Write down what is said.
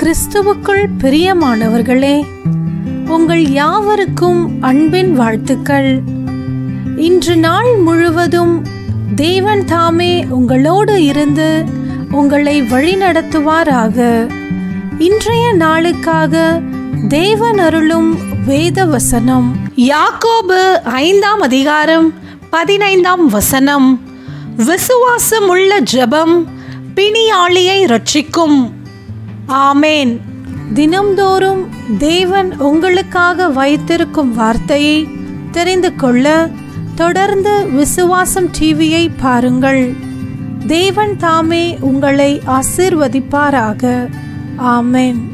கிறிஸ்துவுக்குள் பிரியமானவர்களே உங்கள் யாவருக்கும் அன்பின் வாழ்த்துக்கள் இன்று நாள் முழுவதும் தேவன் தாமே உங்களோடு இருந்து உங்களை வழிநடத்துவாராக இன்றைய நாளுக்காக தேவன் அருளும் வேத வசனம் யாக்கோபு ஐந்தாம் அதிகாரம் பதினைந்தாம் வசனம் விசுவாசமுள்ள ஜெபம் பிணியாளியை ரட்சிக்கும் ஆமேன் தினம்தோறும் தேவன் உங்களுக்காக வைத்திருக்கும் வார்த்தையை தெரிந்து கொள்ள தொடர்ந்து விசுவாசம் டிவியை பாருங்கள் தேவன் தாமே உங்களை ஆசீர்வதிப்பாராக ஆமேன்